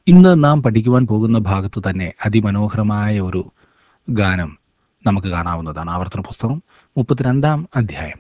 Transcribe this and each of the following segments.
ഇന്ന് നാം പഠിക്കുവാൻ പോകുന്ന ഭാഗത്ത് തന്നെ അതിമനോഹരമായ ഒരു ഗാനം നമുക്ക് കാണാവുന്നതാണ് ആവർത്തന പുസ്തകം മുപ്പത്തിരണ്ടാം അധ്യായം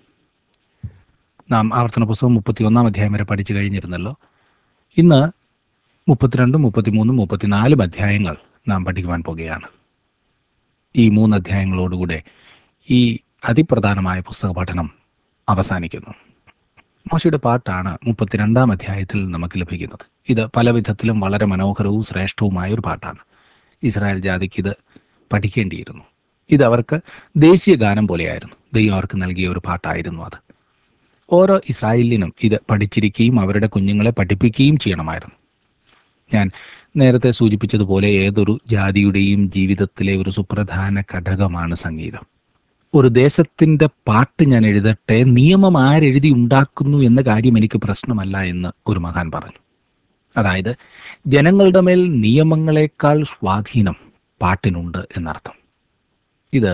നാം ആവർത്തന പുസ്തകം മുപ്പത്തിയൊന്നാം അധ്യായം വരെ പഠിച്ചു കഴിഞ്ഞിരുന്നല്ലോ ഇന്ന് മുപ്പത്തിരണ്ടും മുപ്പത്തിമൂന്നും മുപ്പത്തിനാലും അധ്യായങ്ങൾ നാം പഠിക്കുവാൻ പോകുകയാണ് ഈ മൂന്ന് അധ്യായങ്ങളോടുകൂടെ ഈ അതിപ്രധാനമായ പുസ്തക പഠനം അവസാനിക്കുന്നു മോശയുടെ പാട്ടാണ് മുപ്പത്തിരണ്ടാം അധ്യായത്തിൽ നമുക്ക് ലഭിക്കുന്നത് ഇത് പല വിധത്തിലും വളരെ മനോഹരവും ശ്രേഷ്ഠവുമായ ഒരു പാട്ടാണ് ഇസ്രായേൽ ജാതിക്ക് ഇത് പഠിക്കേണ്ടിയിരുന്നു ഇത് അവർക്ക് ദേശീയ ഗാനം പോലെയായിരുന്നു ദൈവം അവർക്ക് നൽകിയ ഒരു പാട്ടായിരുന്നു അത് ഓരോ ഇസ്രായേലിനും ഇത് പഠിച്ചിരിക്കുകയും അവരുടെ കുഞ്ഞുങ്ങളെ പഠിപ്പിക്കുകയും ചെയ്യണമായിരുന്നു ഞാൻ നേരത്തെ സൂചിപ്പിച്ചതുപോലെ ഏതൊരു ജാതിയുടെയും ജീവിതത്തിലെ ഒരു സുപ്രധാന ഘടകമാണ് സംഗീതം ഒരു ദേശത്തിന്റെ പാട്ട് ഞാൻ എഴുതട്ടെ നിയമം ആരെഴുതി ഉണ്ടാക്കുന്നു എന്ന കാര്യം എനിക്ക് പ്രശ്നമല്ല എന്ന് ഒരു മഹാൻ പറഞ്ഞു അതായത് ജനങ്ങളുടെ മേൽ നിയമങ്ങളെക്കാൾ സ്വാധീനം പാട്ടിനുണ്ട് എന്നർത്ഥം ഇത്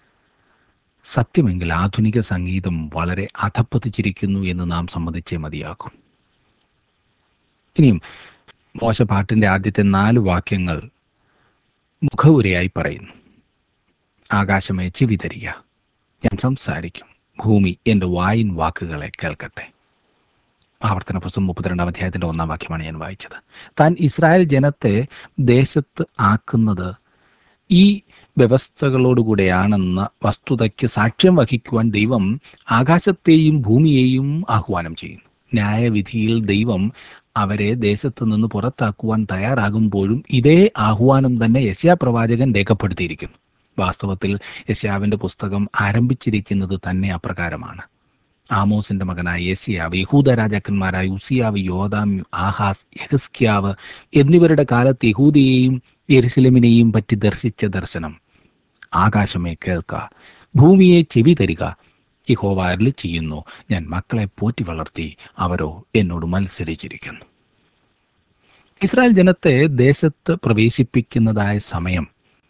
സത്യമെങ്കിൽ ആധുനിക സംഗീതം വളരെ അധപ്പതിച്ചിരിക്കുന്നു എന്ന് നാം സമ്മതിച്ചേ മതിയാകും ഇനിയും മോശ പാട്ടിന്റെ ആദ്യത്തെ നാല് വാക്യങ്ങൾ മുഖവുരയായി പറയുന്നു ആകാശമേ ചെവി തരിക ഞാൻ സംസാരിക്കും ഭൂമി എൻ്റെ വായിൻ വാക്കുകളെ കേൾക്കട്ടെ ആവർത്തന പുസ്തകം മുപ്പത്തിരണ്ടാം അധ്യായത്തിന്റെ ഒന്നാം വാക്യമാണ് ഞാൻ വായിച്ചത് താൻ ഇസ്രായേൽ ജനത്തെ ദേശത്ത് ആക്കുന്നത് ഈ വ്യവസ്ഥകളോടുകൂടെയാണെന്ന വസ്തുതയ്ക്ക് സാക്ഷ്യം വഹിക്കുവാൻ ദൈവം ആകാശത്തെയും ഭൂമിയെയും ആഹ്വാനം ചെയ്യുന്നു ന്യായവിധിയിൽ ദൈവം അവരെ ദേശത്ത് നിന്ന് പുറത്താക്കുവാൻ തയ്യാറാകുമ്പോഴും ഇതേ ആഹ്വാനം തന്നെ യശ്യാ പ്രവാചകൻ രേഖപ്പെടുത്തിയിരിക്കുന്നു വാസ്തവത്തിൽ യശ്യാവിന്റെ പുസ്തകം ആരംഭിച്ചിരിക്കുന്നത് തന്നെ അപ്രകാരമാണ് ആമോസിന്റെ മകനായ യേശിയാവ് യഹൂദ രാജാക്കന്മാരായ ഉസിയാവ് യോദാം ആഹാസ് യഹസ്ക്യാവ് എന്നിവരുടെ കാലത്ത് യഹൂദിയെയും യെരുസലേമിനെയും പറ്റി ദർശിച്ച ദർശനം ആകാശമേ കേൾക്ക ഭൂമിയെ ചെവി തരിക യഹോവ അരുളി ചെയ്യുന്നു ഞാൻ മക്കളെ പോറ്റി വളർത്തി അവരോ എന്നോട് മത്സരിച്ചിരിക്കുന്നു ഇസ്രായേൽ ജനത്തെ ദേശത്ത് പ്രവേശിപ്പിക്കുന്നതായ സമയം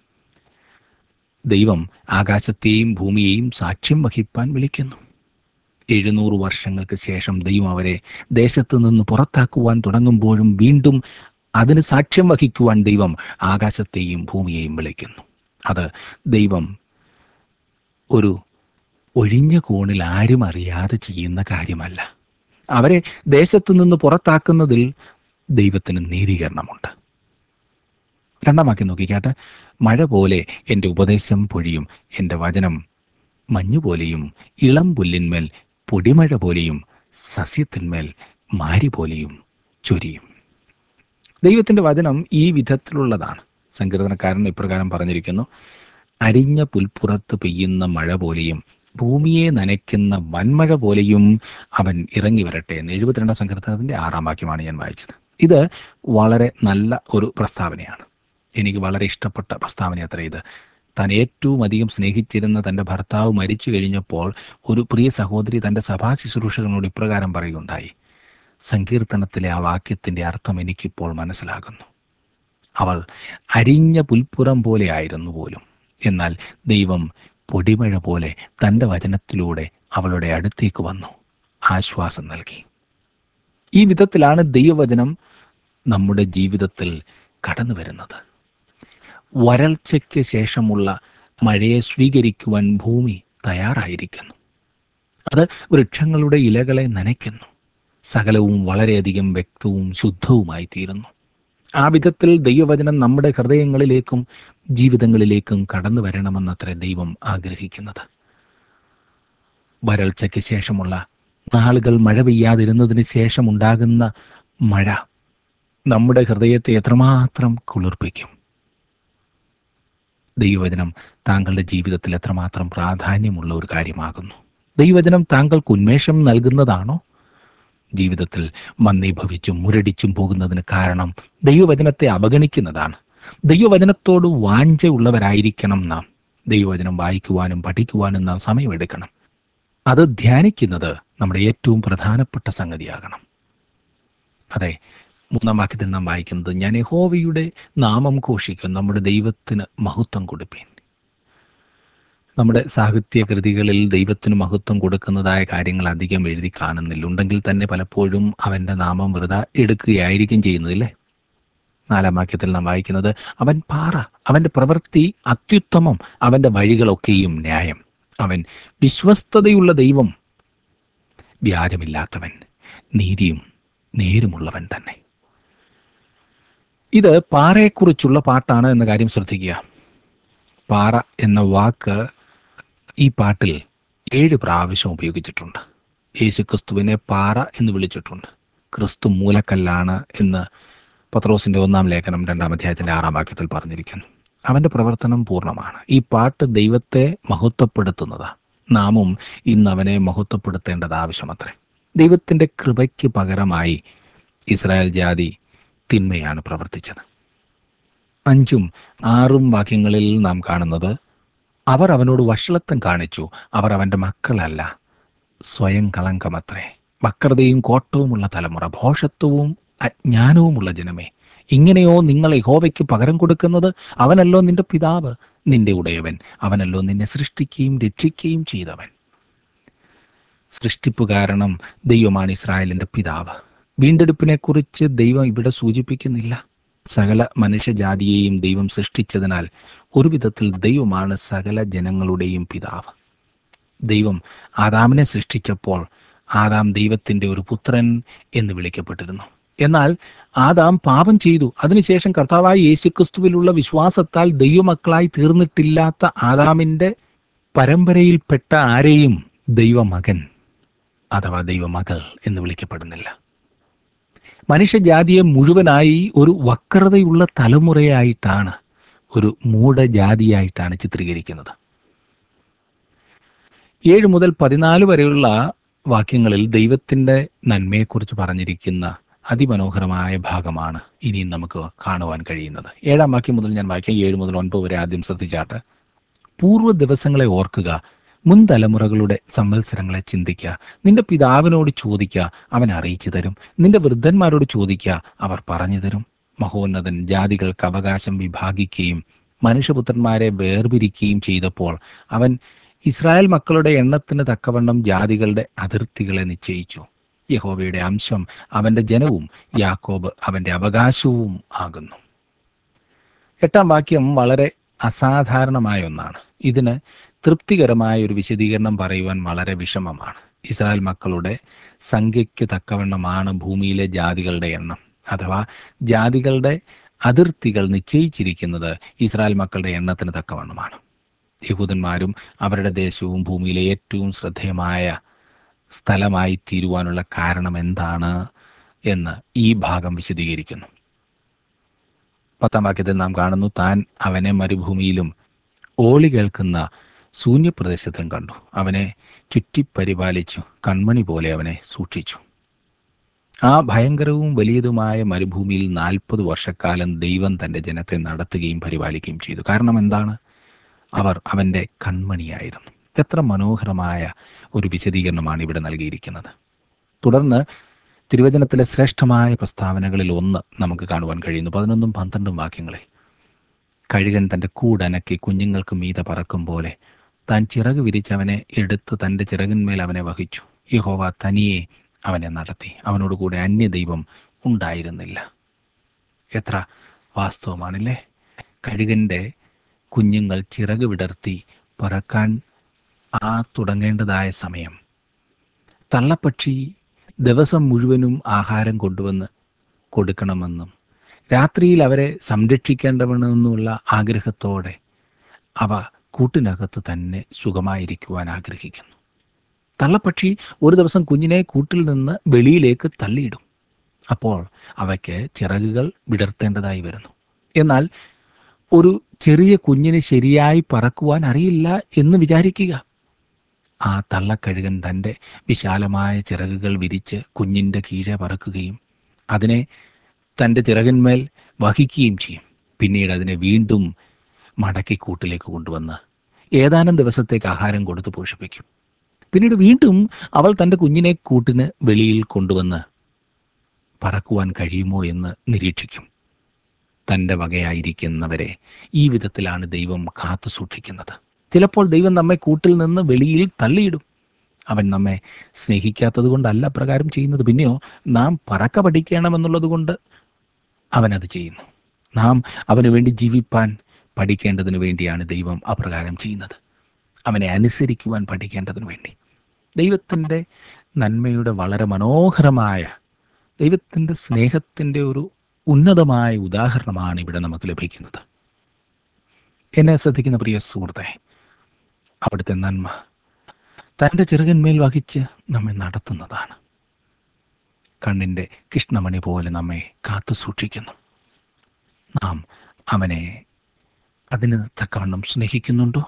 ദൈവം ആകാശത്തെയും ഭൂമിയെയും സാക്ഷ്യം വഹിപ്പാൻ വിളിക്കുന്നു എഴുന്നൂറ് വർഷങ്ങൾക്ക് ശേഷം ദൈവം അവരെ ദേശത്ത് നിന്ന് പുറത്താക്കുവാൻ തുടങ്ങുമ്പോഴും വീണ്ടും അതിന് സാക്ഷ്യം വഹിക്കുവാൻ ദൈവം ആകാശത്തെയും ഭൂമിയെയും വിളിക്കുന്നു അത് ദൈവം ഒരു ഒഴിഞ്ഞ കോണിൽ ആരും അറിയാതെ ചെയ്യുന്ന കാര്യമല്ല അവരെ ദേശത്തു നിന്ന് പുറത്താക്കുന്നതിൽ ദൈവത്തിന് നീതീകരണമുണ്ട് രണ്ടാം വാക്യം നോക്കിക്കാട്ടെ മഴ പോലെ എൻ്റെ ഉപദേശം പൊഴിയും എൻ്റെ വചനം മഞ്ഞുപോലെയും ഇളം പുല്ലിന്മേൽ പൊടിമഴ പോലെയും സസ്യത്തിന്മേൽ മാരി പോലെയും ചൊരിയും ദൈവത്തിന്റെ വചനം ഈ വിധത്തിലുള്ളതാണ് സങ്കീർത്തനക്കാരൻ ഇപ്രകാരം പറഞ്ഞിരിക്കുന്നു അരിഞ്ഞ പുൽപ്പുറത്ത് പെയ്യുന്ന മഴ പോലെയും ഭൂമിയെ നനയ്ക്കുന്ന വൻമഴ പോലെയും അവൻ ഇറങ്ങി വരട്ടെ എന്ന് എഴുപത്തിരണ്ടാം സങ്കീർത്തനത്തിന്റെ ആറാം വാക്യമാണ് ഞാൻ വായിച്ചത് ഇത് വളരെ നല്ല ഒരു പ്രസ്താവനയാണ് എനിക്ക് വളരെ ഇഷ്ടപ്പെട്ട പ്രസ്താവന അത്ര ഇത് താൻ ഏറ്റവും അധികം സ്നേഹിച്ചിരുന്ന തൻ്റെ ഭർത്താവ് മരിച്ചു കഴിഞ്ഞപ്പോൾ ഒരു പ്രിയ സഹോദരി തൻ്റെ സഭാ ശുശ്രൂഷകനോട് ഇപ്രകാരം പറയുകയുണ്ടായി സങ്കീർത്തനത്തിലെ ആ വാക്യത്തിൻ്റെ അർത്ഥം എനിക്കിപ്പോൾ മനസ്സിലാകുന്നു അവൾ അരിഞ്ഞ പുൽപ്പുറം പോലെ ആയിരുന്നു പോലും എന്നാൽ ദൈവം പൊടിമഴ പോലെ തൻ്റെ വചനത്തിലൂടെ അവളുടെ അടുത്തേക്ക് വന്നു ആശ്വാസം നൽകി ഈ വിധത്തിലാണ് ദൈവവചനം നമ്മുടെ ജീവിതത്തിൽ കടന്നു വരുന്നത് വരൾച്ചയ്ക്ക് ശേഷമുള്ള മഴയെ സ്വീകരിക്കുവാൻ ഭൂമി തയ്യാറായിരിക്കുന്നു അത് വൃക്ഷങ്ങളുടെ ഇലകളെ നനയ്ക്കുന്നു സകലവും വളരെയധികം വ്യക്തവും ശുദ്ധവുമായി തീരുന്നു ആ വിധത്തിൽ ദൈവവചനം നമ്മുടെ ഹൃദയങ്ങളിലേക്കും ജീവിതങ്ങളിലേക്കും കടന്നു വരണമെന്നത്ര ദൈവം ആഗ്രഹിക്കുന്നത് വരൾച്ചയ്ക്ക് ശേഷമുള്ള നാളുകൾ മഴ പെയ്യാതിരുന്നതിന് ശേഷം ഉണ്ടാകുന്ന മഴ നമ്മുടെ ഹൃദയത്തെ എത്രമാത്രം കുളിർപ്പിക്കും ദൈവവചനം താങ്കളുടെ ജീവിതത്തിൽ എത്രമാത്രം പ്രാധാന്യമുള്ള ഒരു കാര്യമാകുന്നു ദൈവവചനം താങ്കൾക്ക് ഉന്മേഷം നൽകുന്നതാണോ ജീവിതത്തിൽ മന്ദീഭവിച്ചും മുരടിച്ചും പോകുന്നതിന് കാരണം ദൈവവചനത്തെ അവഗണിക്കുന്നതാണ് ദൈവവചനത്തോട് വാഞ്ച ഉള്ളവരായിരിക്കണം നാം ദൈവവചനം വായിക്കുവാനും പഠിക്കുവാനും നാം സമയമെടുക്കണം അത് ധ്യാനിക്കുന്നത് നമ്മുടെ ഏറ്റവും പ്രധാനപ്പെട്ട സംഗതിയാകണം അതെ മൂന്നാം വാക്യത്തിൽ നാം വായിക്കുന്നത് ഞാൻ യഹോവയുടെ നാമം ഘോഷിക്കും നമ്മുടെ ദൈവത്തിന് മഹത്വം കൊടുപ്പീൻ നമ്മുടെ സാഹിത്യ കൃതികളിൽ ദൈവത്തിന് മഹത്വം കൊടുക്കുന്നതായ കാര്യങ്ങൾ അധികം എഴുതി കാണുന്നില്ല ഉണ്ടെങ്കിൽ തന്നെ പലപ്പോഴും അവൻ്റെ നാമം വെറുതെ എടുക്കുകയായിരിക്കും ചെയ്യുന്നതില്ലേ നാലാം വാക്യത്തിൽ നാം വായിക്കുന്നത് അവൻ പാറ അവന്റെ പ്രവൃത്തി അത്യുത്തമം അവന്റെ വഴികളൊക്കെയും ന്യായം അവൻ വിശ്വസ്തതയുള്ള ദൈവം വ്യാജമില്ലാത്തവൻ നീതിയും നേരുമുള്ളവൻ തന്നെ ഇത് പാറയെക്കുറിച്ചുള്ള പാട്ടാണ് എന്ന കാര്യം ശ്രദ്ധിക്കുക പാറ എന്ന വാക്ക് ഈ പാട്ടിൽ ഏഴ് പ്രാവശ്യം ഉപയോഗിച്ചിട്ടുണ്ട് യേശു ക്രിസ്തുവിനെ പാറ എന്ന് വിളിച്ചിട്ടുണ്ട് ക്രിസ്തു മൂലക്കല്ലാണ് എന്ന് പത്രോസിന്റെ ഒന്നാം ലേഖനം രണ്ടാം അധ്യായത്തിന്റെ ആറാം വാക്യത്തിൽ പറഞ്ഞിരിക്കുന്നു അവന്റെ പ്രവർത്തനം പൂർണ്ണമാണ് ഈ പാട്ട് ദൈവത്തെ മഹത്വപ്പെടുത്തുന്നതാണ് നാമും ഇന്ന് അവനെ മഹത്വപ്പെടുത്തേണ്ടത് ആവശ്യമത്രേ ദൈവത്തിന്റെ കൃപയ്ക്ക് പകരമായി ഇസ്രായേൽ ജാതി തിന്മയാണ് പ്രവർത്തിച്ചത് അഞ്ചും ആറും വാക്യങ്ങളിൽ നാം കാണുന്നത് അവർ അവനോട് വഷളത്വം കാണിച്ചു അവർ അവന്റെ മക്കളല്ല സ്വയം കളങ്കമത്രേ വക്രതയും കോട്ടവുമുള്ള തലമുറ ഭോഷത്വവും അജ്ഞാനവുമുള്ള ജനമേ ഇങ്ങനെയോ നിങ്ങൾ യഹോവയ്ക്ക് പകരം കൊടുക്കുന്നത് അവനല്ലോ നിന്റെ പിതാവ് നിന്റെ ഉടയവൻ അവനല്ലോ നിന്നെ സൃഷ്ടിക്കുകയും രക്ഷിക്കുകയും ചെയ്തവൻ സൃഷ്ടിപ്പ് കാരണം ദൈവമാണ് ഇസ്രായേലിന്റെ പിതാവ് വീണ്ടെടുപ്പിനെ കുറിച്ച് ദൈവം ഇവിടെ സൂചിപ്പിക്കുന്നില്ല സകല മനുഷ്യജാതിയെയും ദൈവം സൃഷ്ടിച്ചതിനാൽ ഒരു വിധത്തിൽ ദൈവമാണ് സകല ജനങ്ങളുടെയും പിതാവ് ദൈവം ആദാമിനെ സൃഷ്ടിച്ചപ്പോൾ ആദാം ദൈവത്തിന്റെ ഒരു പുത്രൻ എന്ന് വിളിക്കപ്പെട്ടിരുന്നു എന്നാൽ ആദാം പാപം ചെയ്തു അതിനുശേഷം കർത്താവായ യേശുക്രിസ്തുവിലുള്ള വിശ്വാസത്താൽ ദൈവമക്കളായി തീർന്നിട്ടില്ലാത്ത ആദാമിന്റെ പരമ്പരയിൽപ്പെട്ട ആരെയും ദൈവമകൻ അഥവാ ദൈവമകൾ എന്ന് വിളിക്കപ്പെടുന്നില്ല മനുഷ്യജാതിയെ മുഴുവനായി ഒരു വക്രതയുള്ള തലമുറയായിട്ടാണ് ഒരു മൂഢജാതിയായിട്ടാണ് ചിത്രീകരിക്കുന്നത് ഏഴ് മുതൽ പതിനാല് വരെയുള്ള വാക്യങ്ങളിൽ ദൈവത്തിന്റെ നന്മയെക്കുറിച്ച് പറഞ്ഞിരിക്കുന്ന അതിമനോഹരമായ ഭാഗമാണ് ഇനിയും നമുക്ക് കാണുവാൻ കഴിയുന്നത് ഏഴാം വാക്യം മുതൽ ഞാൻ വായിക്കാം ഏഴ് മുതൽ ഒൻപത് വരെ ആദ്യം ശ്രദ്ധിച്ചാട്ട് പൂർവ്വ ദിവസങ്ങളെ ഓർക്കുക മുൻ തലമുറകളുടെ സംവത്സരങ്ങളെ ചിന്തിക്കുക നിന്റെ പിതാവിനോട് ചോദിക്കുക അവൻ അറിയിച്ചു തരും നിന്റെ വൃദ്ധന്മാരോട് ചോദിക്കുക അവർ പറഞ്ഞു തരും മഹോന്നതൻ ജാതികൾക്ക് അവകാശം വിഭാഗിക്കുകയും മനുഷ്യപുത്രന്മാരെ വേർപിരിക്കുകയും ചെയ്തപ്പോൾ അവൻ ഇസ്രായേൽ മക്കളുടെ എണ്ണത്തിന് തക്കവണ്ണം ജാതികളുടെ അതിർത്തികളെ നിശ്ചയിച്ചു യഹോവയുടെ അംശം അവന്റെ ജനവും യാക്കോബ് അവന്റെ അവകാശവും ആകുന്നു എട്ടാം വാക്യം വളരെ അസാധാരണമായ ഒന്നാണ് ഇതിന് തൃപ്തികരമായ ഒരു വിശദീകരണം പറയുവാൻ വളരെ വിഷമമാണ് ഇസ്രായേൽ മക്കളുടെ സംഖ്യയ്ക്ക് തക്കവണ്ണമാണ് ഭൂമിയിലെ ജാതികളുടെ എണ്ണം അഥവാ ജാതികളുടെ അതിർത്തികൾ നിശ്ചയിച്ചിരിക്കുന്നത് ഇസ്രായേൽ മക്കളുടെ എണ്ണത്തിന് തക്കവണ്ണമാണ് യഹൂദന്മാരും അവരുടെ ദേശവും ഭൂമിയിലെ ഏറ്റവും ശ്രദ്ധേയമായ സ്ഥലമായി തീരുവാനുള്ള കാരണം എന്താണ് എന്ന് ഈ ഭാഗം വിശദീകരിക്കുന്നു പത്താം വാക്യത്തിൽ നാം കാണുന്നു താൻ അവനെ മരുഭൂമിയിലും ഓളി കേൾക്കുന്ന ശൂന്യപ്രദേശത്തിലും കണ്ടു അവനെ ചുറ്റിപ്പരിപാലിച്ചു കൺമണി പോലെ അവനെ സൂക്ഷിച്ചു ആ ഭയങ്കരവും വലിയതുമായ മരുഭൂമിയിൽ നാൽപ്പത് വർഷക്കാലം ദൈവം തന്റെ ജനത്തെ നടത്തുകയും പരിപാലിക്കുകയും ചെയ്തു കാരണം എന്താണ് അവർ അവന്റെ കൺമണിയായിരുന്നു എത്ര മനോഹരമായ ഒരു വിശദീകരണമാണ് ഇവിടെ നൽകിയിരിക്കുന്നത് തുടർന്ന് തിരുവചനത്തിലെ ശ്രേഷ്ഠമായ പ്രസ്താവനകളിൽ ഒന്ന് നമുക്ക് കാണുവാൻ കഴിയുന്നു പതിനൊന്നും പന്ത്രണ്ടും വാക്യങ്ങളിൽ കഴുകൻ തൻ്റെ കൂടനക്കി കുഞ്ഞുങ്ങൾക്ക് മീത പറക്കും പോലെ താൻ ചിറക് വിരിച്ചവനെ എടുത്ത് തൻ്റെ ചിറകിന്മേൽ അവനെ വഹിച്ചു യഹോവ തനിയെ അവനെ നടത്തി അവനോട് കൂടെ അന്യദൈവം ഉണ്ടായിരുന്നില്ല എത്ര വാസ്തവമാണല്ലേ കഴുകൻ്റെ കുഞ്ഞുങ്ങൾ ചിറക് വിടർത്തി പറക്കാൻ ആ തുടങ്ങേണ്ടതായ സമയം തള്ളപ്പക്ഷി ദിവസം മുഴുവനും ആഹാരം കൊണ്ടുവന്ന് കൊടുക്കണമെന്നും രാത്രിയിൽ അവരെ സംരക്ഷിക്കേണ്ടവണമെന്നുള്ള ആഗ്രഹത്തോടെ അവ കൂട്ടിനകത്ത് തന്നെ സുഖമായിരിക്കുവാൻ ആഗ്രഹിക്കുന്നു തള്ളപ്പക്ഷി ഒരു ദിവസം കുഞ്ഞിനെ കൂട്ടിൽ നിന്ന് വെളിയിലേക്ക് തള്ളിയിടും അപ്പോൾ അവയ്ക്ക് ചിറകുകൾ വിടർത്തേണ്ടതായി വരുന്നു എന്നാൽ ഒരു ചെറിയ കുഞ്ഞിന് ശരിയായി പറക്കുവാൻ അറിയില്ല എന്ന് വിചാരിക്കുക ആ തള്ളക്കഴുകൻ തൻ്റെ വിശാലമായ ചിറകുകൾ വിരിച്ച് കുഞ്ഞിൻ്റെ കീഴെ പറക്കുകയും അതിനെ തൻ്റെ ചിറകിന്മേൽ വഹിക്കുകയും ചെയ്യും പിന്നീട് അതിനെ വീണ്ടും മടക്കി കൂട്ടിലേക്ക് കൊണ്ടുവന്ന് ഏതാനും ദിവസത്തേക്ക് ആഹാരം കൊടുത്ത് പോഷിപ്പിക്കും പിന്നീട് വീണ്ടും അവൾ തൻ്റെ കുഞ്ഞിനെ കൂട്ടിന് വെളിയിൽ കൊണ്ടുവന്ന് പറക്കുവാൻ കഴിയുമോ എന്ന് നിരീക്ഷിക്കും തൻ്റെ വകയായിരിക്കുന്നവരെ ഈ വിധത്തിലാണ് ദൈവം കാത്തു സൂക്ഷിക്കുന്നത് ചിലപ്പോൾ ദൈവം നമ്മെ കൂട്ടിൽ നിന്ന് വെളിയിൽ തള്ളിയിടും അവൻ നമ്മെ സ്നേഹിക്കാത്തത് കൊണ്ടല്ല പ്രകാരം ചെയ്യുന്നത് പിന്നെയോ നാം പറക്ക പഠിക്കണമെന്നുള്ളത് കൊണ്ട് അവനത് ചെയ്യുന്നു നാം അവന് വേണ്ടി ജീവിപ്പാൻ പഠിക്കേണ്ടതിന് വേണ്ടിയാണ് ദൈവം അപ്രകാരം ചെയ്യുന്നത് അവനെ അനുസരിക്കുവാൻ പഠിക്കേണ്ടതിന് വേണ്ടി ദൈവത്തിൻ്റെ നന്മയുടെ വളരെ മനോഹരമായ ദൈവത്തിൻ്റെ സ്നേഹത്തിൻ്റെ ഒരു ഉന്നതമായ ഉദാഹരണമാണ് ഇവിടെ നമുക്ക് ലഭിക്കുന്നത് എന്നെ ശ്രദ്ധിക്കുന്ന പ്രിയ സുഹൃത്തെ അവിടുത്തെ നന്മ തൻ്റെ ചെറുകന്മേൽ വഹിച്ച് നമ്മെ നടത്തുന്നതാണ് കണ്ണിൻ്റെ കൃഷ്ണമണി പോലെ നമ്മെ കാത്തു സൂക്ഷിക്കുന്നു നാം അവനെ അതിന് തക്കവണ്ണം സ്നേഹിക്കുന്നുണ്ടോ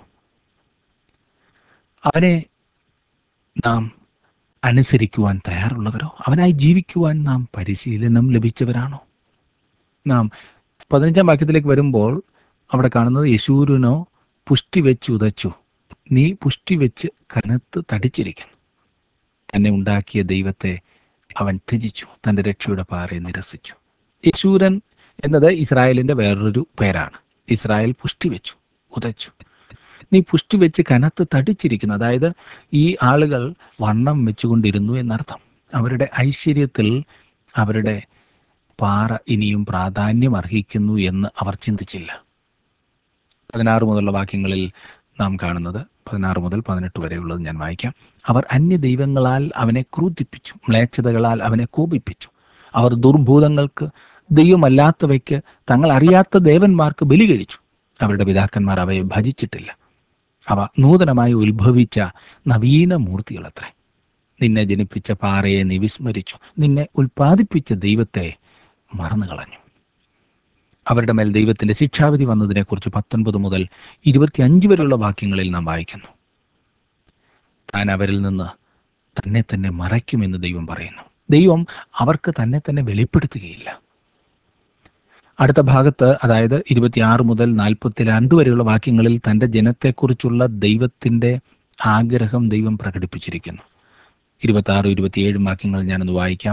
അവനെ നാം അനുസരിക്കുവാൻ തയ്യാറുള്ളവരോ അവനായി ജീവിക്കുവാൻ നാം പരിശീലനം ലഭിച്ചവരാണോ നാം പതിനഞ്ചാം വാക്യത്തിലേക്ക് വരുമ്പോൾ അവിടെ കാണുന്നത് യശൂരിനോ പുഷ്ടി വെച്ച് ഉതച്ചു നീ പുഷ്ടി വെച്ച് കനത്ത് തടിച്ചിരിക്കുന്നു തന്നെ ഉണ്ടാക്കിയ ദൈവത്തെ അവൻ ത്യജിച്ചു തൻ്റെ രക്ഷയുടെ പാറയെ നിരസിച്ചു യശൂരൻ എന്നത് ഇസ്രായേലിന്റെ വേറൊരു പേരാണ് ഇസ്രായേൽ പുഷ്ടി വെച്ചു ഉതച്ചു നീ പുഷ്ടി വെച്ച് കനത്ത് തടിച്ചിരിക്കുന്നു അതായത് ഈ ആളുകൾ വണ്ണം വെച്ചുകൊണ്ടിരുന്നു എന്നർത്ഥം അവരുടെ ഐശ്വര്യത്തിൽ അവരുടെ പാറ ഇനിയും പ്രാധാന്യം അർഹിക്കുന്നു എന്ന് അവർ ചിന്തിച്ചില്ല പതിനാറ് മുതലുള്ള വാക്യങ്ങളിൽ നാം കാണുന്നത് പതിനാറ് മുതൽ പതിനെട്ട് വരെയുള്ളത് ഞാൻ വായിക്കാം അവർ അന്യ ദൈവങ്ങളാൽ അവനെ ക്രൂദ്ധിപ്പിച്ചു മ്ലേച്ഛതകളാൽ അവനെ കോപിപ്പിച്ചു അവർ ദുർഭൂതങ്ങൾക്ക് ദൈവമല്ലാത്തവയ്ക്ക് തങ്ങൾ അറിയാത്ത ദേവന്മാർക്ക് ബലി കഴിച്ചു അവരുടെ പിതാക്കന്മാർ അവയെ ഭജിച്ചിട്ടില്ല അവ നൂതനമായി ഉത്ഭവിച്ച നവീന മൂർത്തികളത്രേ നിന്നെ ജനിപ്പിച്ച പാറയെ നീ വിസ്മരിച്ചു നിന്നെ ഉൽപ്പാദിപ്പിച്ച ദൈവത്തെ മറന്നുകളഞ്ഞു അവരുടെ മേൽ ദൈവത്തിന്റെ ശിക്ഷാവിധി വന്നതിനെക്കുറിച്ച് പത്തൊൻപത് മുതൽ ഇരുപത്തിയഞ്ച് വരെയുള്ള വാക്യങ്ങളിൽ നാം വായിക്കുന്നു താൻ അവരിൽ നിന്ന് തന്നെ തന്നെ മറയ്ക്കുമെന്ന് ദൈവം പറയുന്നു ദൈവം അവർക്ക് തന്നെ തന്നെ വെളിപ്പെടുത്തുകയില്ല അടുത്ത ഭാഗത്ത് അതായത് ഇരുപത്തിയാറ് മുതൽ നാൽപ്പത്തി രണ്ട് വരെയുള്ള വാക്യങ്ങളിൽ തൻ്റെ ജനത്തെക്കുറിച്ചുള്ള ദൈവത്തിൻ്റെ ആഗ്രഹം ദൈവം പ്രകടിപ്പിച്ചിരിക്കുന്നു ഇരുപത്തി ആറ് ഇരുപത്തിയേഴും വാക്യങ്ങൾ ഞാനൊന്ന് വായിക്കാം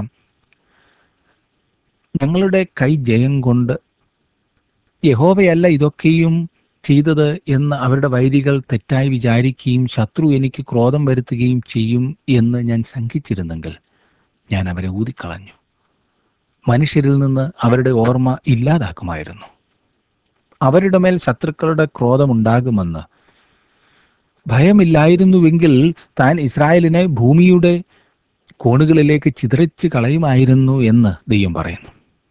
ഞങ്ങളുടെ കൈ ജയം കൊണ്ട് യഹോവയല്ല ഇതൊക്കെയും ചെയ്തത് എന്ന് അവരുടെ വൈരികൾ തെറ്റായി വിചാരിക്കുകയും ശത്രു എനിക്ക് ക്രോധം വരുത്തുകയും ചെയ്യും എന്ന് ഞാൻ ശങ്കിച്ചിരുന്നെങ്കിൽ ഞാൻ അവരെ ഊതിക്കളഞ്ഞു മനുഷ്യരിൽ നിന്ന് അവരുടെ ഓർമ്മ ഇല്ലാതാക്കുമായിരുന്നു അവരുടെ മേൽ ശത്രുക്കളുടെ ക്രോധമുണ്ടാകുമെന്ന് ഭയമില്ലായിരുന്നുവെങ്കിൽ താൻ ഇസ്രായേലിനെ ഭൂമിയുടെ കോണുകളിലേക്ക് ചിതറിച്ച് കളയുമായിരുന്നു എന്ന് ദൈവം പറയുന്നു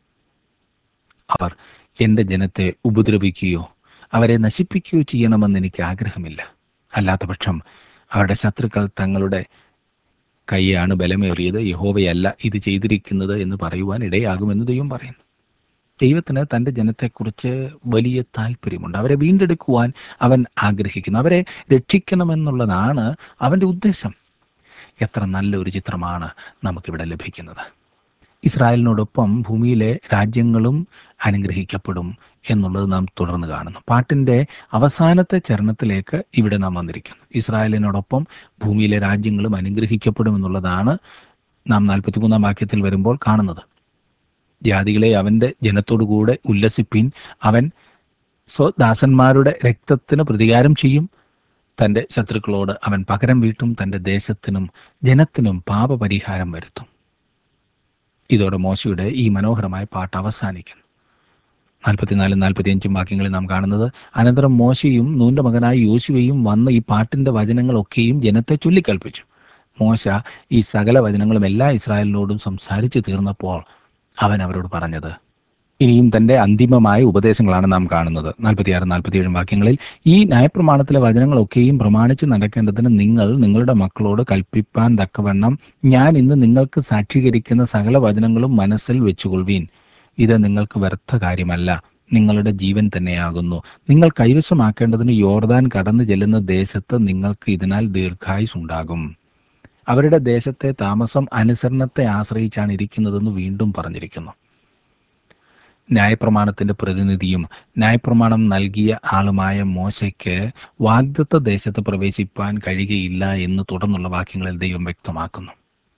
അവർ എൻ്റെ ജനത്തെ ഉപദ്രവിക്കുകയോ അവരെ നശിപ്പിക്കുകയോ ചെയ്യണമെന്ന് എനിക്ക് ആഗ്രഹമില്ല അല്ലാത്തപക്ഷം അവരുടെ ശത്രുക്കൾ തങ്ങളുടെ കൈയാണ് ബലമേറിയത് യഹോവയല്ല ഇത് ചെയ്തിരിക്കുന്നത് എന്ന് പറയുവാൻ ഇടയാകുമെന്ന് ദൈവം പറയുന്നു ദൈവത്തിന് തൻ്റെ ജനത്തെക്കുറിച്ച് വലിയ താല്പര്യമുണ്ട് അവരെ വീണ്ടെടുക്കുവാൻ അവൻ ആഗ്രഹിക്കുന്നു അവരെ രക്ഷിക്കണമെന്നുള്ളതാണ് അവൻ്റെ ഉദ്ദേശം എത്ര നല്ലൊരു ചിത്രമാണ് നമുക്കിവിടെ ലഭിക്കുന്നത് ഇസ്രായേലിനോടൊപ്പം ഭൂമിയിലെ രാജ്യങ്ങളും അനുഗ്രഹിക്കപ്പെടും എന്നുള്ളത് നാം തുടർന്ന് കാണുന്നു പാട്ടിൻ്റെ അവസാനത്തെ ചരണത്തിലേക്ക് ഇവിടെ നാം വന്നിരിക്കുന്നു ഇസ്രായേലിനോടൊപ്പം ഭൂമിയിലെ രാജ്യങ്ങളും അനുഗ്രഹിക്കപ്പെടും എന്നുള്ളതാണ് നാം നാൽപ്പത്തിമൂന്നാം വാക്യത്തിൽ വരുമ്പോൾ കാണുന്നത് ജാതികളെ അവൻ്റെ ജനത്തോടുകൂടെ ഉല്ലസിപ്പിൻ അവൻ സ്വദാസന്മാരുടെ രക്തത്തിന് പ്രതികാരം ചെയ്യും തൻ്റെ ശത്രുക്കളോട് അവൻ പകരം വീട്ടും തൻ്റെ ദേശത്തിനും ജനത്തിനും പാപപരിഹാരം വരുത്തും ഇതോടെ മോശയുടെ ഈ മനോഹരമായ പാട്ട് അവസാനിക്കുന്നു നാൽപ്പത്തിനാലും നാൽപ്പത്തിയഞ്ചും വാക്യങ്ങളിൽ നാം കാണുന്നത് അനന്തരം മോശയും നൂന്റെ മകനായ യോശുവയും വന്ന ഈ പാട്ടിന്റെ വചനങ്ങളൊക്കെയും ജനത്തെ ചൊല്ലിക്കൽപ്പിച്ചു മോശ ഈ സകല വചനങ്ങളും എല്ലാ ഇസ്രായേലിനോടും സംസാരിച്ചു തീർന്നപ്പോൾ അവൻ അവരോട് പറഞ്ഞത് ഇനിയും തന്റെ അന്തിമമായ ഉപദേശങ്ങളാണ് നാം കാണുന്നത് നാൽപ്പത്തിയാറ് നാൽപ്പത്തിയേഴും വാക്യങ്ങളിൽ ഈ ന്യായപ്രമാണത്തിലെ വചനങ്ങളൊക്കെയും പ്രമാണിച്ച് നടക്കേണ്ടതിന് നിങ്ങൾ നിങ്ങളുടെ മക്കളോട് കൽപ്പിപ്പാൻ തക്കവണ്ണം ഞാൻ ഇന്ന് നിങ്ങൾക്ക് സാക്ഷീകരിക്കുന്ന സകല വചനങ്ങളും മനസ്സിൽ വെച്ചുകൊള്ളുവീൻ ഇത് നിങ്ങൾക്ക് വ്യർത്ഥ കാര്യമല്ല നിങ്ങളുടെ ജീവൻ തന്നെയാകുന്നു നിങ്ങൾ കൈവശമാക്കേണ്ടതിന് യോർദാൻ കടന്നു ചെല്ലുന്ന ദേശത്ത് നിങ്ങൾക്ക് ഇതിനാൽ ദീർഘായുസ് ഉണ്ടാകും അവരുടെ ദേശത്തെ താമസം അനുസരണത്തെ ആശ്രയിച്ചാണ് ഇരിക്കുന്നതെന്ന് വീണ്ടും പറഞ്ഞിരിക്കുന്നു ന്യായപ്രമാണത്തിന്റെ പ്രതിനിധിയും ന്യായപ്രമാണം നൽകിയ ആളുമായ മോശയ്ക്ക് വാഗ്ദത്ത ദേശത്ത് പ്രവേശിപ്പാൻ കഴിയുകയില്ല എന്ന് തുടർന്നുള്ള വാക്യങ്ങളിൽ ദൈവം വ്യക്തമാക്കുന്നു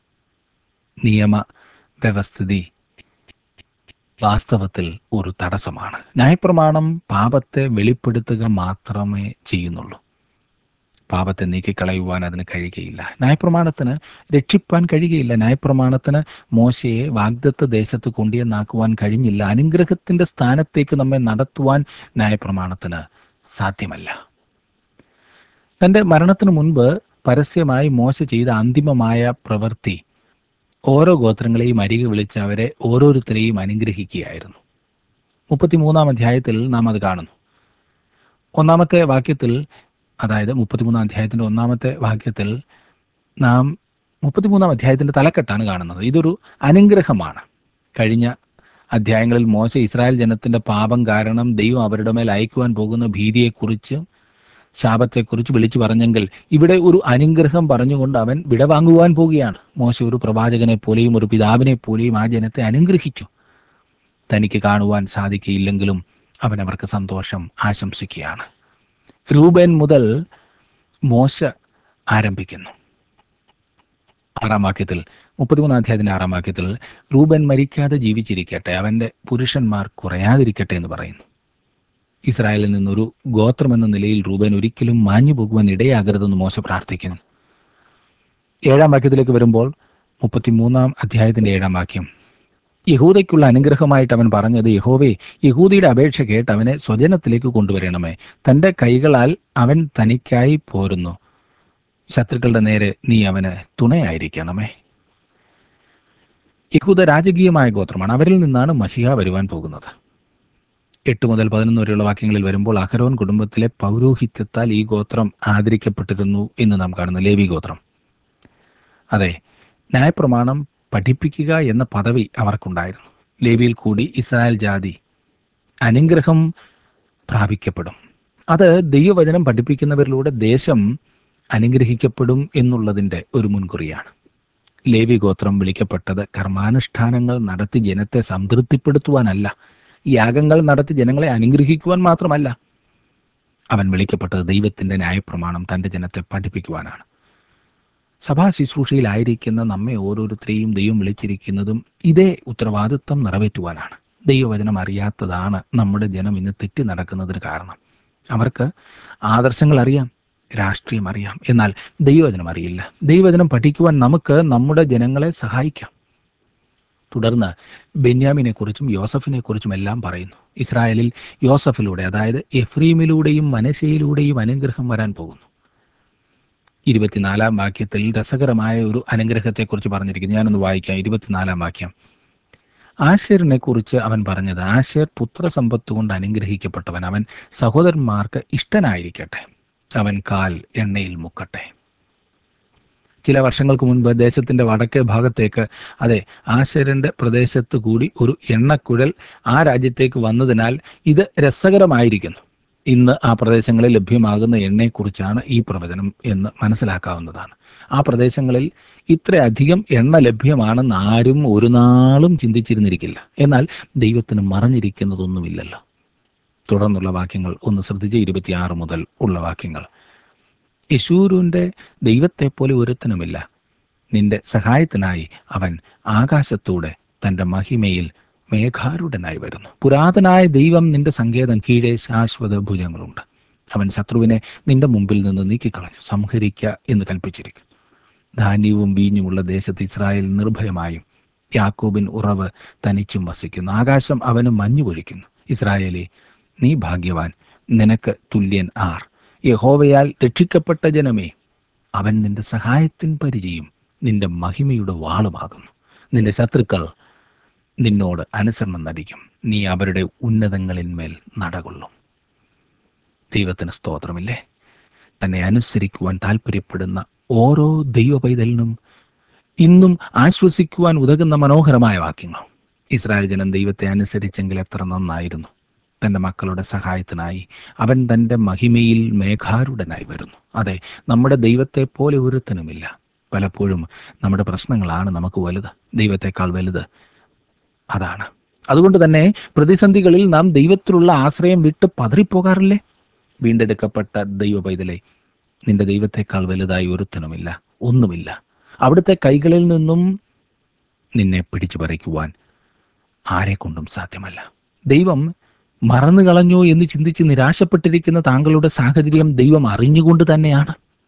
നിയമ വ്യവസ്ഥിതി വാസ്തവത്തിൽ ഒരു തടസ്സമാണ് ന്യായപ്രമാണം പാപത്തെ വെളിപ്പെടുത്തുക മാത്രമേ ചെയ്യുന്നുള്ളൂ പാപത്തെ നീക്കിക്കളയുവാൻ അതിന് കഴിയുകയില്ല ന്യായപ്രമാണത്തിന് രക്ഷിപ്പാൻ കഴിയുകയില്ല ന്യായപ്രമാണത്തിന് മോശയെ വാഗ്ദത്ത ദേശത്ത് കൊണ്ടുവന്നാക്കുവാൻ കഴിഞ്ഞില്ല അനുഗ്രഹത്തിന്റെ സ്ഥാനത്തേക്ക് നമ്മെ നടത്തുവാൻ ന്യായപ്രമാണത്തിന് സാധ്യമല്ല തന്റെ മരണത്തിനു മുൻപ് പരസ്യമായി മോശ ചെയ്ത അന്തിമമായ പ്രവൃത്തി ഓരോ ഗോത്രങ്ങളെയും അരികെ വിളിച്ച് അവരെ ഓരോരുത്തരെയും അനുഗ്രഹിക്കുകയായിരുന്നു മുപ്പത്തിമൂന്നാം അധ്യായത്തിൽ നാം അത് കാണുന്നു ഒന്നാമത്തെ വാക്യത്തിൽ അതായത് മുപ്പത്തിമൂന്നാം അധ്യായത്തിന്റെ ഒന്നാമത്തെ വാക്യത്തിൽ നാം മുപ്പത്തിമൂന്നാം അധ്യായത്തിന്റെ തലക്കെട്ടാണ് കാണുന്നത് ഇതൊരു അനുഗ്രഹമാണ് കഴിഞ്ഞ അധ്യായങ്ങളിൽ മോശ ഇസ്രായേൽ ജനത്തിന്റെ പാപം കാരണം ദൈവം അവരുടെ മേൽ അയക്കുവാൻ പോകുന്ന ഭീതിയെക്കുറിച്ച് ശാപത്തെക്കുറിച്ച് വിളിച്ചു പറഞ്ഞെങ്കിൽ ഇവിടെ ഒരു അനുഗ്രഹം പറഞ്ഞുകൊണ്ട് അവൻ വിടവാങ്ങുവാൻ പോവുകയാണ് മോശ ഒരു പ്രവാചകനെ പോലെയും ഒരു പിതാവിനെ പോലെയും ആ ജനത്തെ അനുഗ്രഹിച്ചു തനിക്ക് കാണുവാൻ സാധിക്കയില്ലെങ്കിലും അവൻ അവർക്ക് സന്തോഷം ആശംസിക്കുകയാണ് രൂപൻ മുതൽ മോശ ആരംഭിക്കുന്നു ആറാം വാക്യത്തിൽ മുപ്പത്തിമൂന്നാം അധ്യായത്തിന്റെ ആറാം വാക്യത്തിൽ റൂബൻ മരിക്കാതെ ജീവിച്ചിരിക്കട്ടെ അവന്റെ പുരുഷന്മാർ കുറയാതിരിക്കട്ടെ എന്ന് പറയുന്നു ഇസ്രായേലിൽ നിന്നൊരു ഗോത്രം എന്ന നിലയിൽ റൂബൻ ഒരിക്കലും മാഞ്ഞു പോകുവാൻ ഇടയാകരുതെന്ന് മോശ പ്രാർത്ഥിക്കുന്നു ഏഴാം വാക്യത്തിലേക്ക് വരുമ്പോൾ മുപ്പത്തിമൂന്നാം അധ്യായത്തിന്റെ ഏഴാം വാക്യം യഹൂദയ്ക്കുള്ള അനുഗ്രഹമായിട്ട് അവൻ പറഞ്ഞത് യഹോവേ യഹൂദിയുടെ അപേക്ഷ കേട്ട് അവനെ സ്വജനത്തിലേക്ക് കൊണ്ടുവരണമേ തന്റെ കൈകളാൽ അവൻ തനിക്കായി പോരുന്നു ശത്രുക്കളുടെ നേരെ നീ അവന് തുണയായിരിക്കണമേ യഹൂദ രാജകീയമായ ഗോത്രമാണ് അവരിൽ നിന്നാണ് മഷിഹ വരുവാൻ പോകുന്നത് എട്ട് മുതൽ പതിനൊന്ന് വരെയുള്ള വാക്യങ്ങളിൽ വരുമ്പോൾ അഹരോൻ കുടുംബത്തിലെ പൗരോഹിത്യത്താൽ ഈ ഗോത്രം ആദരിക്കപ്പെട്ടിരുന്നു എന്ന് നാം കാണുന്നു ലേവി ഗോത്രം അതെ ന്യായപ്രമാണം പഠിപ്പിക്കുക എന്ന പദവി അവർക്കുണ്ടായിരുന്നു ലേവിയിൽ കൂടി ഇസ്രായേൽ ജാതി അനുഗ്രഹം പ്രാപിക്കപ്പെടും അത് ദൈവവചനം പഠിപ്പിക്കുന്നവരിലൂടെ ദേശം അനുഗ്രഹിക്കപ്പെടും എന്നുള്ളതിൻ്റെ ഒരു മുൻകുറിയാണ് ലേവി ഗോത്രം വിളിക്കപ്പെട്ടത് കർമാനുഷ്ഠാനങ്ങൾ നടത്തി ജനത്തെ സംതൃപ്തിപ്പെടുത്തുവാനല്ല യാഗങ്ങൾ നടത്തി ജനങ്ങളെ അനുഗ്രഹിക്കുവാൻ മാത്രമല്ല അവൻ വിളിക്കപ്പെട്ടത് ദൈവത്തിന്റെ ന്യായപ്രമാണം തന്റെ ജനത്തെ പഠിപ്പിക്കുവാനാണ് സഭാ ശുശ്രൂഷയിലായിരിക്കുന്ന നമ്മെ ഓരോരുത്തരെയും ദൈവം വിളിച്ചിരിക്കുന്നതും ഇതേ ഉത്തരവാദിത്വം നിറവേറ്റുവാനാണ് ദൈവവചനം അറിയാത്തതാണ് നമ്മുടെ ജനം ഇന്ന് തെറ്റി നടക്കുന്നതിന് കാരണം അവർക്ക് ആദർശങ്ങൾ അറിയാം രാഷ്ട്രീയം അറിയാം എന്നാൽ ദൈവവചനം അറിയില്ല ദൈവവചനം പഠിക്കുവാൻ നമുക്ക് നമ്മുടെ ജനങ്ങളെ സഹായിക്കാം തുടർന്ന് ബെന്യാമിനെ കുറിച്ചും യോസഫിനെ കുറിച്ചും എല്ലാം പറയുന്നു ഇസ്രായേലിൽ യോസഫിലൂടെ അതായത് എഫ്രീമിലൂടെയും മനശയിലൂടെയും അനുഗ്രഹം വരാൻ പോകുന്നു ഇരുപത്തിനാലാം വാക്യത്തിൽ രസകരമായ ഒരു അനുഗ്രഹത്തെക്കുറിച്ച് പറഞ്ഞിരിക്കുന്നു ഞാനൊന്ന് വായിക്കാം ഇരുപത്തിനാലാം വാക്യം ആശേറിനെ കുറിച്ച് അവൻ പറഞ്ഞത് ആശേർ പുത്രസമ്പത്ത് കൊണ്ട് അനുഗ്രഹിക്കപ്പെട്ടവൻ അവൻ സഹോദരന്മാർക്ക് ഇഷ്ടനായിരിക്കട്ടെ അവൻ കാൽ എണ്ണയിൽ മുക്കട്ടെ ചില വർഷങ്ങൾക്ക് മുൻപ് ദേശത്തിന്റെ വടക്കേ ഭാഗത്തേക്ക് അതെ ആശേരന്റെ പ്രദേശത്ത് കൂടി ഒരു എണ്ണക്കുഴൽ ആ രാജ്യത്തേക്ക് വന്നതിനാൽ ഇത് രസകരമായിരിക്കുന്നു ഇന്ന് ആ പ്രദേശങ്ങളിൽ ലഭ്യമാകുന്ന എണ്ണയെക്കുറിച്ചാണ് ഈ പ്രവചനം എന്ന് മനസ്സിലാക്കാവുന്നതാണ് ആ പ്രദേശങ്ങളിൽ ഇത്രയധികം എണ്ണ ലഭ്യമാണെന്ന് ആരും ഒരു നാളും ചിന്തിച്ചിരുന്നിരിക്കില്ല എന്നാൽ ദൈവത്തിന് മറഞ്ഞിരിക്കുന്നതൊന്നുമില്ലല്ലോ തുടർന്നുള്ള വാക്യങ്ങൾ ഒന്ന് ശ്രദ്ധിച്ച് ഇരുപത്തിയാറ് മുതൽ ഉള്ള വാക്യങ്ങൾ യശൂരുവിൻ്റെ ദൈവത്തെപ്പോലെ ഒരുത്തനുമില്ല നിന്റെ സഹായത്തിനായി അവൻ ആകാശത്തൂടെ തൻ്റെ മഹിമയിൽ മേഘാരുടനായി വരുന്നു പുരാതനായ ദൈവം നിന്റെ സങ്കേതം കീഴെ ശാശ്വത ഭുജങ്ങളുണ്ട് അവൻ ശത്രുവിനെ നിന്റെ മുമ്പിൽ നിന്ന് നീക്കിക്കളഞ്ഞു സംഹരിക്ക എന്ന് കൽപ്പിച്ചിരിക്കുന്നു ധാന്യവും വീഞ്ഞുമുള്ള ദേശത്ത് ഇസ്രായേൽ നിർഭയമായും യാക്കോബിൻ ഉറവ് തനിച്ചും വസിക്കുന്നു ആകാശം അവന് മഞ്ഞു പൊഴിക്കുന്നു ഇസ്രായേലി നീ ഭാഗ്യവാൻ നിനക്ക് തുല്യൻ ആർ യഹോവയാൽ രക്ഷിക്കപ്പെട്ട ജനമേ അവൻ നിന്റെ സഹായത്തിൻ പരിചയം നിന്റെ മഹിമയുടെ വാളുമാകുന്നു നിന്റെ ശത്രുക്കൾ നിന്നോട് അനുസരണം നടിക്കും നീ അവരുടെ ഉന്നതങ്ങളിന്മേൽ നടകൊള്ളും ദൈവത്തിന് സ്തോത്രമില്ലേ തന്നെ അനുസരിക്കുവാൻ താല്പര്യപ്പെടുന്ന ഓരോ ദൈവ പൈതലിനും ഇന്നും ആശ്വസിക്കുവാൻ ഉതകുന്ന മനോഹരമായ വാക്യങ്ങൾ ഇസ്രായേൽ ജനം ദൈവത്തെ അനുസരിച്ചെങ്കിൽ എത്ര നന്നായിരുന്നു തൻ്റെ മക്കളുടെ സഹായത്തിനായി അവൻ തൻ്റെ മഹിമയിൽ മേഘാരുടനായി വരുന്നു അതെ നമ്മുടെ ദൈവത്തെ പോലെ ഒരുത്തനുമില്ല പലപ്പോഴും നമ്മുടെ പ്രശ്നങ്ങളാണ് നമുക്ക് വലുത് ദൈവത്തെക്കാൾ വലുത് അതാണ് അതുകൊണ്ട് തന്നെ പ്രതിസന്ധികളിൽ നാം ദൈവത്തിലുള്ള ആശ്രയം വിട്ട് പതറിപ്പോകാറില്ലേ വീണ്ടെടുക്കപ്പെട്ട ദൈവ പൈതലെ നിന്റെ ദൈവത്തെക്കാൾ വലുതായി ഒരുത്തനുമില്ല ഒന്നുമില്ല അവിടുത്തെ കൈകളിൽ നിന്നും നിന്നെ പിടിച്ചു പറിക്കുവാൻ ആരെ കൊണ്ടും സാധ്യമല്ല ദൈവം മറന്നു കളഞ്ഞോ എന്ന് ചിന്തിച്ച് നിരാശപ്പെട്ടിരിക്കുന്ന താങ്കളുടെ സാഹചര്യം ദൈവം അറിഞ്ഞുകൊണ്ട് തന്നെയാണ്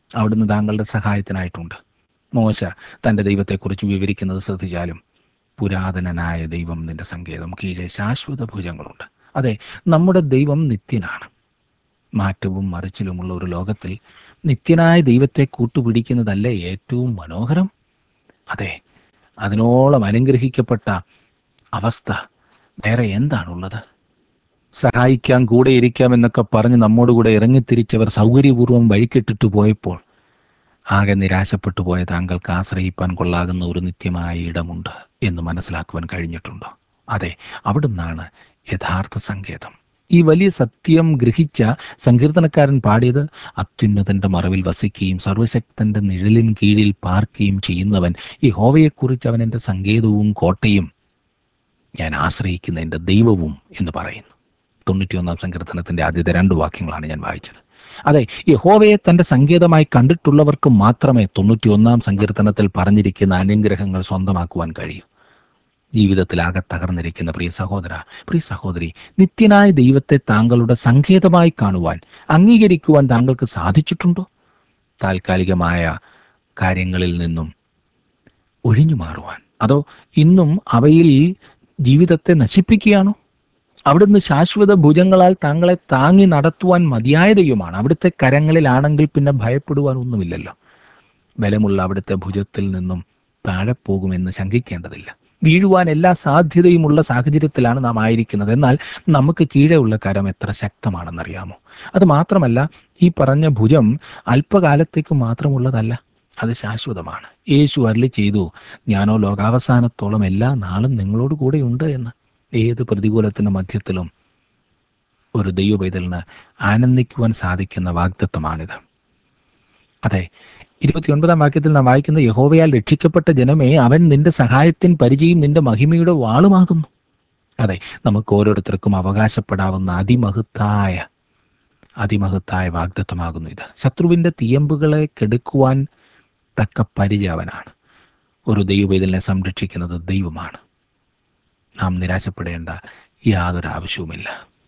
അവിടുന്ന് താങ്കളുടെ സഹായത്തിനായിട്ടുണ്ട് മോശ തൻ്റെ ദൈവത്തെക്കുറിച്ച് വിവരിക്കുന്നത് ശ്രദ്ധിച്ചാലും പുരാതനനായ ദൈവം നിന്റെ സങ്കേതം കീഴെ ശാശ്വത ഭുജങ്ങളുണ്ട് അതെ നമ്മുടെ ദൈവം നിത്യനാണ് മാറ്റവും മറിച്ചിലുമുള്ള ഒരു ലോകത്തിൽ നിത്യനായ ദൈവത്തെ കൂട്ടുപിടിക്കുന്നതല്ലേ ഏറ്റവും മനോഹരം അതെ അതിനോളം അനുഗ്രഹിക്കപ്പെട്ട അവസ്ഥ വേറെ എന്താണുള്ളത് സഹായിക്കാം കൂടെ ഇരിക്കാം എന്നൊക്കെ പറഞ്ഞ് നമ്മോട് കൂടെ ഇറങ്ങിത്തിരിച്ചവർ സൗകര്യപൂർവ്വം വഴിക്കിട്ടിട്ട് പോയപ്പോൾ ആകെ നിരാശപ്പെട്ടു പോയ താങ്കൾക്ക് ആശ്രയിപ്പാൻ കൊള്ളാകുന്ന ഒരു നിത്യമായ ഇടമുണ്ട് എന്ന് മനസ്സിലാക്കുവാൻ കഴിഞ്ഞിട്ടുണ്ടോ അതെ അവിടുന്നാണ് യഥാർത്ഥ സങ്കേതം ഈ വലിയ സത്യം ഗ്രഹിച്ച സങ്കീർത്തനക്കാരൻ പാടിയത് അത്യുന്നതന്റെ മറവിൽ വസിക്കുകയും സർവശക്തന്റെ നിഴലിൻ കീഴിൽ പാർക്കുകയും ചെയ്യുന്നവൻ ഈ ഹോവയെക്കുറിച്ച് അവൻ എൻ്റെ സങ്കേതവും കോട്ടയും ഞാൻ ആശ്രയിക്കുന്ന എൻ്റെ ദൈവവും എന്ന് പറയുന്നു തൊണ്ണൂറ്റിയൊന്നാം സങ്കീർത്തനത്തിന്റെ ആദ്യത്തെ രണ്ട് വാക്യങ്ങളാണ് ഞാൻ വായിച്ചത് അതെ യഹോവയെ തന്റെ സങ്കേതമായി കണ്ടിട്ടുള്ളവർക്ക് മാത്രമേ തൊണ്ണൂറ്റിയൊന്നാം സങ്കീർത്തനത്തിൽ പറഞ്ഞിരിക്കുന്ന അനുഗ്രഹങ്ങൾ സ്വന്തമാക്കുവാൻ കഴിയൂ ജീവിതത്തിലാകെ തകർന്നിരിക്കുന്ന പ്രിയ സഹോദര പ്രിയ സഹോദരി നിത്യനായ ദൈവത്തെ താങ്കളുടെ സങ്കേതമായി കാണുവാൻ അംഗീകരിക്കുവാൻ താങ്കൾക്ക് സാധിച്ചിട്ടുണ്ടോ താൽക്കാലികമായ കാര്യങ്ങളിൽ നിന്നും ഒഴിഞ്ഞു മാറുവാൻ അതോ ഇന്നും അവയിൽ ജീവിതത്തെ നശിപ്പിക്കുകയാണോ അവിടുന്ന് ശാശ്വത ഭുജങ്ങളാൽ താങ്കളെ താങ്ങി നടത്തുവാൻ മതിയായ ദൈവമാണ് അവിടുത്തെ കരങ്ങളിലാണെങ്കിൽ പിന്നെ ഭയപ്പെടുവാൻ ഒന്നുമില്ലല്ലോ ബലമുള്ള അവിടുത്തെ ഭുജത്തിൽ നിന്നും താഴെ പോകുമെന്ന് ശങ്കിക്കേണ്ടതില്ല വീഴുവാൻ എല്ലാ സാധ്യതയുമുള്ള സാഹചര്യത്തിലാണ് നാം ആയിരിക്കുന്നത് എന്നാൽ നമുക്ക് കീഴെയുള്ള കരം എത്ര ശക്തമാണെന്നറിയാമോ അത് മാത്രമല്ല ഈ പറഞ്ഞ ഭുജം അല്പകാലത്തേക്ക് മാത്രമുള്ളതല്ല അത് ശാശ്വതമാണ് യേശു അരളി ചെയ്തു ഞാനോ ലോകാവസാനത്തോളം എല്ലാ നാളും നിങ്ങളോട് കൂടെയുണ്ട് എന്ന് ഏത് പ്രതികൂലത്തിന്റെ മധ്യത്തിലും ഒരു ദൈവപൈതലിന് ആനന്ദിക്കുവാൻ സാധിക്കുന്ന വാഗ്ദത്വമാണിത് അതെ ഇരുപത്തിയൊൻപതാം വാക്യത്തിൽ നാം വായിക്കുന്ന യഹോവയാൽ രക്ഷിക്കപ്പെട്ട ജനമേ അവൻ നിന്റെ സഹായത്തിൻ പരിചയം നിന്റെ മഹിമയുടെ വാളുമാകുന്നു അതെ നമുക്ക് ഓരോരുത്തർക്കും അവകാശപ്പെടാവുന്ന അതിമഹത്തായ അതിമഹത്തായ വാഗ്ദത്വമാകുന്നു ഇത് ശത്രുവിന്റെ തീയമ്പുകളെ കെടുക്കുവാൻ തക്ക പരിചയം അവനാണ് ഒരു ദൈവവേദനെ സംരക്ഷിക്കുന്നത് ദൈവമാണ് നാം നിരാശപ്പെടേണ്ട യാതൊരു ആവശ്യവുമില്ല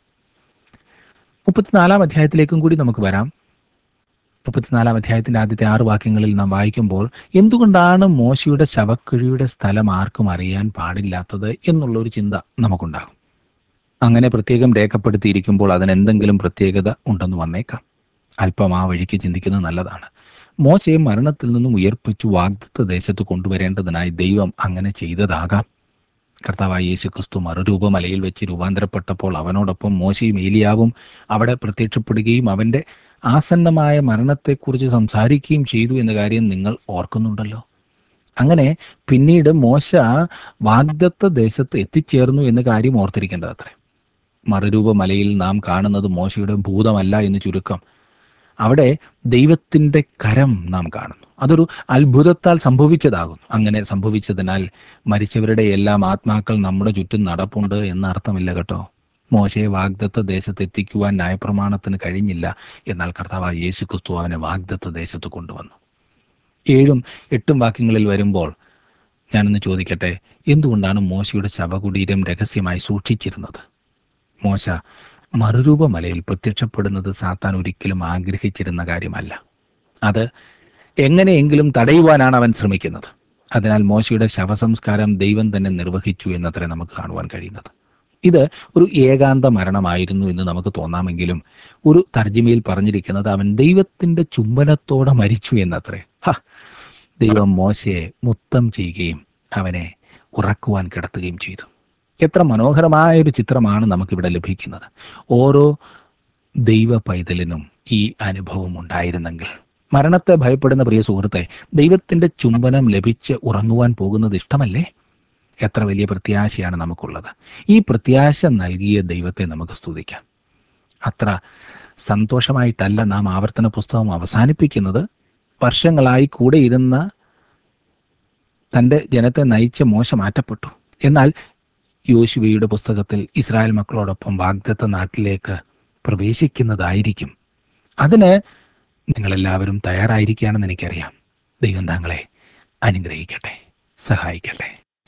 മുപ്പത്തിനാലാം അധ്യായത്തിലേക്കും കൂടി നമുക്ക് വരാം മുപ്പത്തിനാലാം അധ്യായത്തിന്റെ ആദ്യത്തെ ആറ് വാക്യങ്ങളിൽ നാം വായിക്കുമ്പോൾ എന്തുകൊണ്ടാണ് മോശയുടെ ശവക്കുഴിയുടെ സ്ഥലം ആർക്കും അറിയാൻ പാടില്ലാത്തത് എന്നുള്ള ഒരു ചിന്ത നമുക്കുണ്ടാകും അങ്ങനെ പ്രത്യേകം രേഖപ്പെടുത്തിയിരിക്കുമ്പോൾ അതിന് എന്തെങ്കിലും പ്രത്യേകത ഉണ്ടെന്ന് വന്നേക്കാം അല്പം ആ വഴിക്ക് ചിന്തിക്കുന്നത് നല്ലതാണ് മോശയെ മരണത്തിൽ നിന്നും ഉയർപ്പിച്ചു വാഗ്ദത്ത ദേശത്ത് കൊണ്ടുവരേണ്ടതിനായി ദൈവം അങ്ങനെ ചെയ്തതാകാം കർത്താവായ യേശു ക്രിസ്തു മറുരൂപമലയിൽ വെച്ച് രൂപാന്തരപ്പെട്ടപ്പോൾ അവനോടൊപ്പം മോശയും ഏലിയാവും അവിടെ പ്രത്യക്ഷപ്പെടുകയും അവന്റെ ആസന്നമായ മരണത്തെക്കുറിച്ച് സംസാരിക്കുകയും ചെയ്തു എന്ന കാര്യം നിങ്ങൾ ഓർക്കുന്നുണ്ടല്ലോ അങ്ങനെ പിന്നീട് മോശ വാഗ്ദത്ത ദേശത്ത് എത്തിച്ചേർന്നു എന്ന കാര്യം ഓർത്തിരിക്കേണ്ടത് അത്രേ മറുരൂപമലയിൽ നാം കാണുന്നത് മോശയുടെ ഭൂതമല്ല എന്ന് ചുരുക്കം അവിടെ ദൈവത്തിൻ്റെ കരം നാം കാണുന്നു അതൊരു അത്ഭുതത്താൽ സംഭവിച്ചതാകുന്നു അങ്ങനെ സംഭവിച്ചതിനാൽ മരിച്ചവരുടെ എല്ലാം ആത്മാക്കൾ നമ്മുടെ ചുറ്റും നടപ്പുണ്ട് എന്ന അർത്ഥമില്ല കേട്ടോ മോശയെ വാഗ്ദത്ത ദേശത്ത് എത്തിക്കുവാൻ ന്യായപ്രമാണത്തിന് കഴിഞ്ഞില്ല എന്നാൽ കർത്താവായ യേശു ക്രിസ്തു അവനെ വാഗ്ദത്ത ദേശത്ത് കൊണ്ടുവന്നു ഏഴും എട്ടും വാക്യങ്ങളിൽ വരുമ്പോൾ ഞാനൊന്ന് ചോദിക്കട്ടെ എന്തുകൊണ്ടാണ് മോശയുടെ ശവകുടീരം രഹസ്യമായി സൂക്ഷിച്ചിരുന്നത് മോശ മറുരൂപമലയിൽ പ്രത്യക്ഷപ്പെടുന്നത് സാത്താൻ ഒരിക്കലും ആഗ്രഹിച്ചിരുന്ന കാര്യമല്ല അത് എങ്ങനെയെങ്കിലും തടയുവാനാണ് അവൻ ശ്രമിക്കുന്നത് അതിനാൽ മോശയുടെ ശവസംസ്കാരം ദൈവം തന്നെ നിർവഹിച്ചു എന്നത്രേ നമുക്ക് കാണുവാൻ കഴിയുന്നത് ഇത് ഒരു ഏകാന്ത മരണമായിരുന്നു എന്ന് നമുക്ക് തോന്നാമെങ്കിലും ഒരു തർജിമയിൽ പറഞ്ഞിരിക്കുന്നത് അവൻ ദൈവത്തിന്റെ ചുംബനത്തോടെ മരിച്ചു എന്നത്രേ ഹ ദൈവം മോശയെ മുത്തം ചെയ്യുകയും അവനെ ഉറക്കുവാൻ കിടത്തുകയും ചെയ്തു എത്ര മനോഹരമായ ഒരു ചിത്രമാണ് നമുക്കിവിടെ ലഭിക്കുന്നത് ഓരോ ദൈവ പൈതലിനും ഈ അനുഭവം ഉണ്ടായിരുന്നെങ്കിൽ മരണത്തെ ഭയപ്പെടുന്ന പ്രിയ സുഹൃത്തെ ദൈവത്തിന്റെ ചുംബനം ലഭിച്ച് ഉറങ്ങുവാൻ പോകുന്നത് ഇഷ്ടമല്ലേ എത്ര വലിയ പ്രത്യാശയാണ് നമുക്കുള്ളത് ഈ പ്രത്യാശ നൽകിയ ദൈവത്തെ നമുക്ക് സ്തുതിക്കാം അത്ര സന്തോഷമായിട്ടല്ല നാം ആവർത്തന പുസ്തകം അവസാനിപ്പിക്കുന്നത് വർഷങ്ങളായി കൂടെ ഇരുന്ന തൻ്റെ ജനത്തെ നയിച്ച് മോശ മാറ്റപ്പെട്ടു എന്നാൽ യോശുവയുടെ പുസ്തകത്തിൽ ഇസ്രായേൽ മക്കളോടൊപ്പം വാഗ്ദത്ത നാട്ടിലേക്ക് പ്രവേശിക്കുന്നതായിരിക്കും അതിന് നിങ്ങളെല്ലാവരും തയ്യാറായിരിക്കുകയാണെന്ന് എനിക്കറിയാം ദൈവം താങ്കളെ അനുഗ്രഹിക്കട്ടെ സഹായിക്കട്ടെ